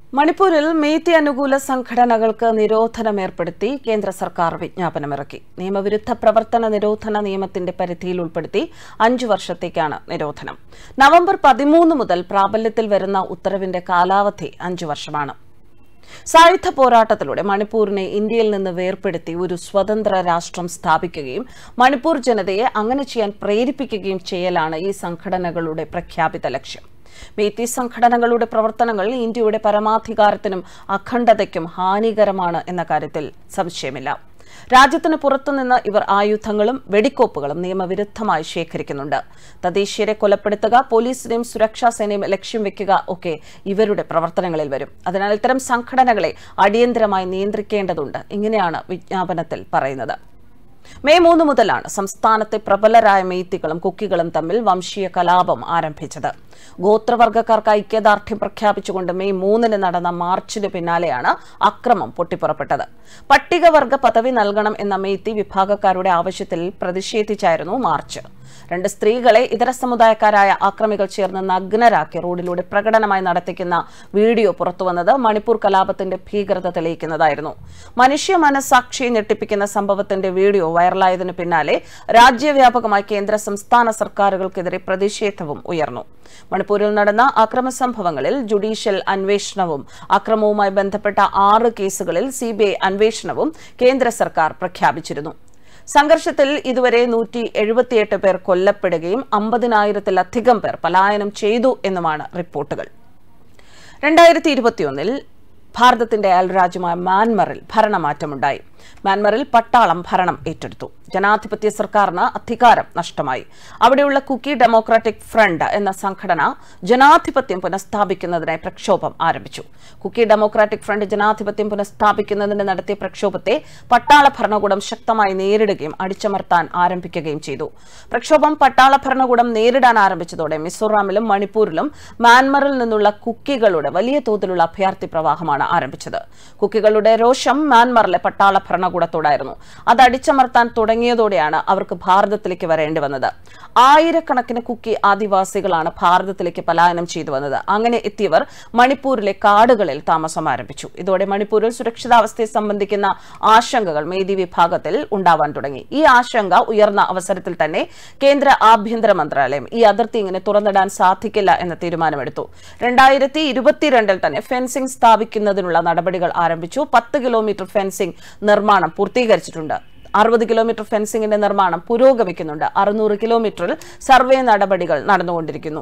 മണിപ്പൂരിൽ മേത്തി അനുകൂല സംഘടനകൾക്ക് നിരോധനം ഏർപ്പെടുത്തി കേന്ദ്ര സർക്കാർ വിജ്ഞാപനമിറക്കി നിയമവിരുദ്ധ പ്രവർത്തന നിരോധന നിയമത്തിന്റെ പരിധിയിൽ ഉൾപ്പെടുത്തി അഞ്ചു വർഷത്തേക്കാണ് നിരോധനം നവംബർ പതിമൂന്ന് മുതൽ പ്രാബല്യത്തിൽ വരുന്ന ഉത്തരവിന്റെ കാലാവധി അഞ്ചു വർഷമാണ് സായുധ പോരാട്ടത്തിലൂടെ മണിപ്പൂരിനെ ഇന്ത്യയിൽ നിന്ന് വേർപെടുത്തി ഒരു സ്വതന്ത്ര രാഷ്ട്രം സ്ഥാപിക്കുകയും മണിപ്പൂർ ജനതയെ അങ്ങനെ ചെയ്യാൻ പ്രേരിപ്പിക്കുകയും ചെയ്യലാണ് ഈ സംഘടനകളുടെ പ്രഖ്യാപിത ലക്ഷ്യം മേത്തി സംഘടനകളുടെ പ്രവർത്തനങ്ങൾ ഇന്ത്യയുടെ പരമാധികാരത്തിനും അഖണ്ഡതയ്ക്കും ഹാനികരമാണ് എന്ന കാര്യത്തിൽ സംശയമില്ല രാജ്യത്തിന് പുറത്തുനിന്ന് ഇവർ ആയുധങ്ങളും വെടിക്കോപ്പുകളും നിയമവിരുദ്ധമായി ശേഖരിക്കുന്നുണ്ട് തദ്ദേശീയരെ കൊലപ്പെടുത്തുക പോലീസിനെയും സുരക്ഷാ സേനയും ലക്ഷ്യം വെക്കുക ഒക്കെ ഇവരുടെ പ്രവർത്തനങ്ങളിൽ വരും അതിനാൽ ഇത്തരം സംഘടനകളെ അടിയന്തരമായി നിയന്ത്രിക്കേണ്ടതുണ്ട് ഇങ്ങനെയാണ് വിജ്ഞാപനത്തിൽ പറയുന്നത് മെയ് മൂന്ന് മുതലാണ് സംസ്ഥാനത്തെ പ്രബലരായ മെയ്ത്തികളും കുക്കികളും തമ്മിൽ വംശീയ കലാപം ആരംഭിച്ചത് ഗോത്രവർഗക്കാർക്ക് ഐക്യദാർഢ്യം പ്രഖ്യാപിച്ചുകൊണ്ട് മെയ് മൂന്നിന് നടന്ന മാർച്ചിന് പിന്നാലെയാണ് അക്രമം പൊട്ടിപ്പുറപ്പെട്ടത് പട്ടികവർഗ പദവി നൽകണം എന്ന മെയ്ത്തി വിഭാഗക്കാരുടെ ആവശ്യത്തിൽ പ്രതിഷേധിച്ചായിരുന്നു മാർച്ച് രണ്ട് സ്ത്രീകളെ ഇതര സമുദായക്കാരായ ആക്രമികൾ ചേർന്ന് നഗ്നരാക്കി റോഡിലൂടെ പ്രകടനമായി നടത്തിക്കുന്ന വീഡിയോ പുറത്തുവന്നത് മണിപ്പൂർ കലാപത്തിന്റെ ഭീകരത തെളിയിക്കുന്നതായിരുന്നു മനുഷ്യ മനസാക്ഷിയെ ഞെട്ടിപ്പിക്കുന്ന സംഭവത്തിന്റെ വീഡിയോ വൈറലായതിനു പിന്നാലെ രാജ്യവ്യാപകമായി കേന്ദ്ര സംസ്ഥാന സർക്കാരുകൾക്കെതിരെ പ്രതിഷേധവും ഉയർന്നു മണിപ്പൂരിൽ നടന്ന അക്രമ സംഭവങ്ങളിൽ ജുഡീഷ്യൽ അന്വേഷണവും അക്രമവുമായി ബന്ധപ്പെട്ട ആറ് കേസുകളിൽ സിബിഐ അന്വേഷണവും കേന്ദ്ര സർക്കാർ പ്രഖ്യാപിച്ചിരുന്നു സംഘർഷത്തിൽ ഇതുവരെ നൂറ്റി എഴുപത്തിയെട്ട് പേർ കൊല്ലപ്പെടുകയും അമ്പതിനായിരത്തിലധികം പേർ പലായനം ചെയ്തു എന്നുമാണ് റിപ്പോർട്ടുകൾ രണ്ടായിരത്തി ഇരുപത്തിയൊന്നിൽ ഭാരതത്തിന്റെ അയൽരാജ്യമായ മ്യാൻമറിൽ ഭരണമാറ്റമുണ്ടായി മ്യാൻമറിൽ പട്ടാളം ഭരണം ഏറ്റെടുത്തു ജനാധിപത്യ സർക്കാരിന് അധികാരം നഷ്ടമായി അവിടെയുള്ള കുക്കി ഡെമോക്രാറ്റിക് ഫ്രണ്ട് എന്ന സംഘടന ജനാധിപത്യം പുനഃസ്ഥാപിക്കുന്നതിനായി പ്രക്ഷോഭം ആരംഭിച്ചു കുക്കി ഡെമോക്രാറ്റിക് ഫ്രണ്ട് ജനാധിപത്യം പുനഃസ്ഥാപിക്കുന്നതിന് നടത്തിയ പ്രക്ഷോഭത്തെ പട്ടാള ഭരണകൂടം ശക്തമായി നേരിടുകയും അടിച്ചമർത്താൻ ആരംഭിക്കുകയും ചെയ്തു പ്രക്ഷോഭം പട്ടാള ഭരണകൂടം നേരിടാൻ ആരംഭിച്ചതോടെ മിസോറാമിലും മണിപ്പൂരിലും മ്യാൻമറിൽ നിന്നുള്ള കുക്കികളുടെ വലിയ തോതിലുള്ള അഭയാർത്ഥി പ്രവാഹമാണ് ആരംഭിച്ചത് കുക്കികളുടെ രോഷം മ്യാൻമറിലെ പട്ടാള ഭരണകൂടത്തോടായിരുന്നു അത് അടിച്ചമർത്താൻ തുടങ്ങിയതോടെയാണ് അവർക്ക് ഭാരതത്തിലേക്ക് വരേണ്ടി വന്നത് ആയിരക്കണക്കിന് കുക്കി ആദിവാസികളാണ് ഭാരതത്തിലേക്ക് പലായനം ചെയ്തു വന്നത് അങ്ങനെ എത്തിയവർ മണിപ്പൂരിലെ കാടുകളിൽ താമസം ആരംഭിച്ചു ഇതോടെ മണിപ്പൂരിൽ സുരക്ഷിതാവസ്ഥയെ സംബന്ധിക്കുന്ന ആശങ്കകൾ മേദി വിഭാഗത്തിൽ ഉണ്ടാവാൻ തുടങ്ങി ഈ ആശങ്ക ഉയർന്ന അവസരത്തിൽ തന്നെ കേന്ദ്ര ആഭ്യന്തര മന്ത്രാലയം ഈ അതിർത്തി ഇങ്ങനെ തുറന്നിടാൻ സാധിക്കില്ല എന്ന തീരുമാനമെടുത്തു രണ്ടായിരത്തി ഇരുപത്തിരണ്ടിൽ തന്നെ ഫെൻസിംഗ് സ്ഥാപിക്കുന്നതിനുള്ള നടപടികൾ ആരംഭിച്ചു പത്ത് കിലോമീറ്റർ ഫെൻസിംഗ് നിർമ്മാണം പൂർത്തീകരിച്ചിട്ടുണ്ട് അറുപത് കിലോമീറ്റർ ഫെൻസിംഗിന്റെ നിർമ്മാണം പുരോഗമിക്കുന്നുണ്ട് അറുന്നൂറ് കിലോമീറ്ററിൽ സർവേ നടപടികൾ നടന്നുകൊണ്ടിരിക്കുന്നു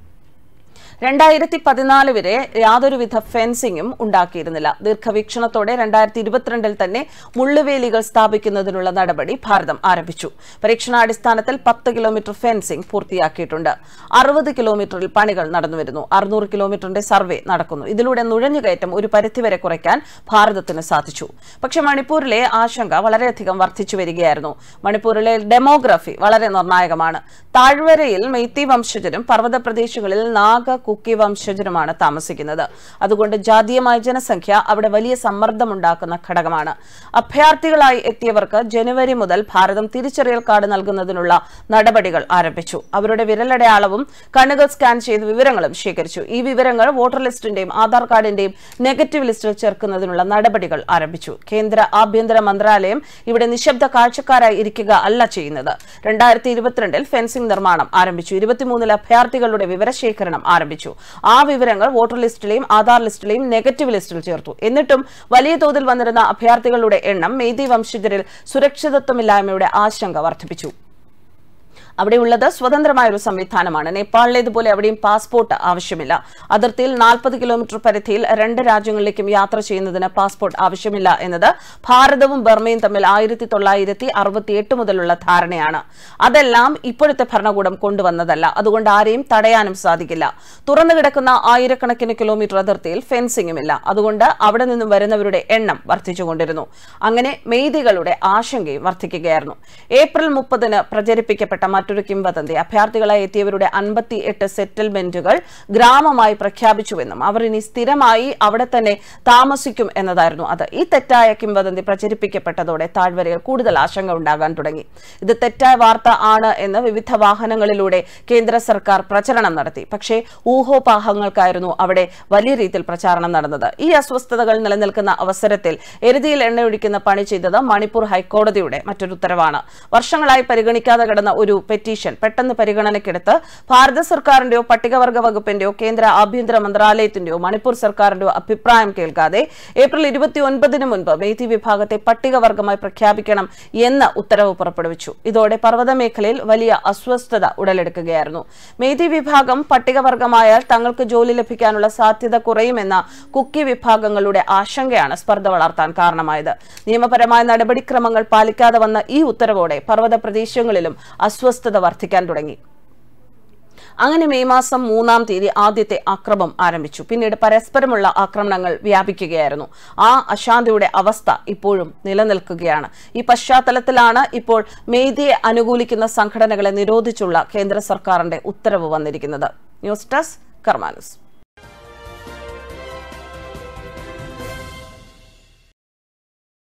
രണ്ടായിരത്തി പതിനാല് വരെ യാതൊരുവിധ ഫെൻസിംഗും ഉണ്ടാക്കിയിരുന്നില്ല ദീർഘവീക്ഷണത്തോടെ രണ്ടായിരത്തി ഇരുപത്തിരണ്ടിൽ തന്നെ മുള്ളുവേലികൾ സ്ഥാപിക്കുന്നതിനുള്ള നടപടി ഭാരതം ആരംഭിച്ചു പരീക്ഷണാടിസ്ഥാനത്തിൽ പത്ത് കിലോമീറ്റർ ഫെൻസിംഗ് പൂർത്തിയാക്കിയിട്ടുണ്ട് അറുപത് കിലോമീറ്ററിൽ പണികൾ നടന്നുവരുന്നു അറുന്നൂറ് കിലോമീറ്ററിന്റെ സർവേ നടക്കുന്നു ഇതിലൂടെ നുഴഞ്ഞുകയറ്റം ഒരു പരിധിവരെ കുറയ്ക്കാൻ ഭാരതത്തിന് സാധിച്ചു പക്ഷേ മണിപ്പൂരിലെ ആശങ്ക വളരെയധികം വർദ്ധിച്ചു വരികയായിരുന്നു മണിപ്പൂരിലെ ഡെമോഗ്രഫി വളരെ നിർണായകമാണ് താഴ്വരയിൽ മെയ്ത്തി വംശജരും പർവ്വത പ്രദേശങ്ങളിൽ നാഗ കുക്കി വംശജരുമാണ് താമസിക്കുന്നത് അതുകൊണ്ട് ജാതീയമായ ജനസംഖ്യ അവിടെ വലിയ സമ്മർദ്ദമുണ്ടാക്കുന്ന ഘടകമാണ് അഭയാർത്ഥികളായി എത്തിയവർക്ക് ജനുവരി മുതൽ ഭാരതം തിരിച്ചറിയൽ കാർഡ് നൽകുന്നതിനുള്ള നടപടികൾ ആരംഭിച്ചു അവരുടെ വിരലടയാളവും കണ്ണുകൾ സ്കാൻ ചെയ്ത് വിവരങ്ങളും ശേഖരിച്ചു ഈ വിവരങ്ങൾ വോട്ടർ ലിസ്റ്റിന്റെയും ആധാർ കാർഡിന്റെയും നെഗറ്റീവ് ലിസ്റ്റിൽ ചേർക്കുന്നതിനുള്ള നടപടികൾ ആരംഭിച്ചു കേന്ദ്ര ആഭ്യന്തര മന്ത്രാലയം ഇവിടെ നിശബ്ദ കാഴ്ചക്കാരായി ഇരിക്കുക അല്ല ചെയ്യുന്നത് രണ്ടായിരത്തി ഇരുപത്തിരണ്ടിൽ ഫെൻസിംഗ് നിർമ്മാണം ആരംഭിച്ചു ഇരുപത്തിമൂന്നിൽ അഭയാർത്ഥികളുടെ വിവരശേഖരണം ആരംഭിച്ചു ആ വിവരങ്ങൾ വോട്ടർ ലിസ്റ്റിലെയും ആധാർ ലിസ്റ്റിലെയും നെഗറ്റീവ് ലിസ്റ്റിൽ ചേർത്തു എന്നിട്ടും വലിയ തോതിൽ വന്നിരുന്ന അഭയാർത്ഥികളുടെ എണ്ണം മെയ്തി വംശജരിൽ സുരക്ഷിതത്വമില്ലായ്മയുടെ ആശങ്ക വർദ്ധിപ്പിച്ചു അവിടെയുള്ളത് സ്വതന്ത്രമായ ഒരു സംവിധാനമാണ് നേപ്പാളിലേതുപോലെ അവിടെയും പാസ്പോർട്ട് ആവശ്യമില്ല അതിർത്തിയിൽ നാൽപ്പത് കിലോമീറ്റർ പരിധിയിൽ രണ്ട് രാജ്യങ്ങളിലേക്കും യാത്ര ചെയ്യുന്നതിന് പാസ്പോർട്ട് ആവശ്യമില്ല എന്നത് ഭാരതവും ബർമയും തമ്മിൽ ആയിരത്തി തൊള്ളായിരത്തി അറുപത്തിയെട്ട് മുതലുള്ള ധാരണയാണ് അതെല്ലാം ഇപ്പോഴത്തെ ഭരണകൂടം കൊണ്ടുവന്നതല്ല അതുകൊണ്ട് ആരെയും തടയാനും സാധിക്കില്ല തുറന്നു കിടക്കുന്ന ആയിരക്കണക്കിന് കിലോമീറ്റർ അതിർത്തിയിൽ ഫെൻസിംഗുമില്ല അതുകൊണ്ട് അവിടെ നിന്നും വരുന്നവരുടെ എണ്ണം വർദ്ധിച്ചുകൊണ്ടിരുന്നു അങ്ങനെ മെയ്തികളുടെ ആശങ്കയും വർദ്ധിക്കുകയായിരുന്നു ഏപ്രിൽ മുപ്പതിന് പ്രചരിപ്പിക്കപ്പെട്ട മറ്റൊരു കിംവദന്തി അഭയാർത്ഥികളായി എത്തിയവരുടെ അൻപത്തി എട്ട് സെറ്റിൽമെന്റുകൾ ഗ്രാമമായി പ്രഖ്യാപിച്ചുവെന്നും അവർ ഇനി സ്ഥിരമായി അവിടെ തന്നെ താമസിക്കും എന്നതായിരുന്നു അത് ഈ തെറ്റായ കിംവദന്തി പ്രചരിപ്പിക്കപ്പെട്ടതോടെ താഴ്വരയിൽ കൂടുതൽ ആശങ്ക ഉണ്ടാകാൻ തുടങ്ങി ഇത് തെറ്റായ വാർത്ത ആണ് എന്ന് വിവിധ വാഹനങ്ങളിലൂടെ കേന്ദ്ര സർക്കാർ പ്രചരണം നടത്തി പക്ഷേ ഊഹോപാഹങ്ങൾക്കായിരുന്നു അവിടെ വലിയ രീതിയിൽ പ്രചാരണം നടന്നത് ഈ അസ്വസ്ഥതകൾ നിലനിൽക്കുന്ന അവസരത്തിൽ എരുതിയിൽ എണ്ണയൊഴിക്കുന്ന പണി ചെയ്തത് മണിപ്പൂർ ഹൈക്കോടതിയുടെ മറ്റൊരു ഉത്തരവാണ് വർഷങ്ങളായി പരിഗണിക്കാതെ കിടന്ന ഒരു പെറ്റീഷൻ പെട്ടെന്ന് പരിഗണനയ്ക്കെടുത്ത് ഭാരത സർക്കാരിന്റെയോ പട്ടികവർഗ വകുപ്പിന്റെയോ കേന്ദ്ര ആഭ്യന്തര മന്ത്രാലയത്തിന്റെയോ മണിപ്പൂർ സർക്കാരിന്റെയോ അഭിപ്രായം കേൾക്കാതെ ഏപ്രിൽ ഇരുപത്തി ഒൻപതിന് മുൻപ് മേധി വിഭാഗത്തെ പട്ടികവർഗമായി പ്രഖ്യാപിക്കണം എന്ന ഉത്തരവ് പുറപ്പെടുവിച്ചു ഇതോടെ പർവ്വത മേഖലയിൽ വലിയ അസ്വസ്ഥത ഉടലെടുക്കുകയായിരുന്നു മേധി വിഭാഗം പട്ടികവർഗമായാൽ തങ്ങൾക്ക് ജോലി ലഭിക്കാനുള്ള സാധ്യത കുറയുമെന്ന കുക്കി വിഭാഗങ്ങളുടെ ആശങ്കയാണ് സ്പർദ്ധ വളർത്താൻ കാരണമായത് നിയമപരമായ നടപടിക്രമങ്ങൾ പാലിക്കാതെ വന്ന ഈ ഉത്തരവോടെ പർവ്വത പ്രദേശങ്ങളിലും അസ്വസ്ഥത വർദ്ധിക്കാൻ തുടങ്ങി അങ്ങനെ മെയ് മാസം മൂന്നാം തീയതി ആദ്യത്തെ ആക്രമം ആരംഭിച്ചു പിന്നീട് പരസ്പരമുള്ള ആക്രമണങ്ങൾ വ്യാപിക്കുകയായിരുന്നു ആ അശാന്തിയുടെ അവസ്ഥ ഇപ്പോഴും നിലനിൽക്കുകയാണ് ഈ പശ്ചാത്തലത്തിലാണ് ഇപ്പോൾ മെയ്തിയെ അനുകൂലിക്കുന്ന സംഘടനകളെ നിരോധിച്ചുള്ള കേന്ദ്ര സർക്കാരിന്റെ ഉത്തരവ് വന്നിരിക്കുന്നത് ന്യൂസ് ഡെസ്ക് കർമാനസ്